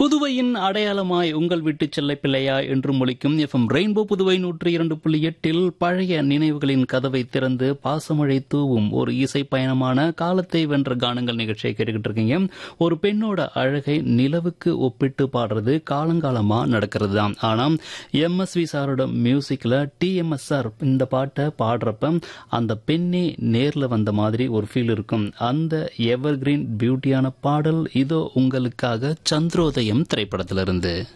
புதுவையின் அடையாளமாய் உங்கள் வீட்டு செல்ல பிள்ளையா என்று மொழிக்கும் எஃப்எம் ரெயின்போ புதுவை நூற்றி இரண்டு புள்ளி எட்டில் பழைய நினைவுகளின் கதவை திறந்து பாசமழை தூவும் ஒரு இசை பயணமான காலத்தை வென்ற கானங்கள் நிகழ்ச்சியை கேட்டுக்கிட்டு இருக்கீங்க ஒரு பெண்ணோட அழகை நிலவுக்கு ஒப்பிட்டு பாடுறது காலங்காலமா நடக்கிறது தான் ஆனா எம்எஸ்வி சாரோட மியூசிக்ல டிஎம்எஸ் சார் இந்த பாட்டை பாடுறப்ப அந்த பெண்ணே நேர்ல வந்த மாதிரி ஒரு ஃபீல் இருக்கும் அந்த எவர் கிரீன் பியூட்டியான பாடல் இதோ உங்களுக்காக சந்திரோதயம் திரைப்படத்திலிருந்து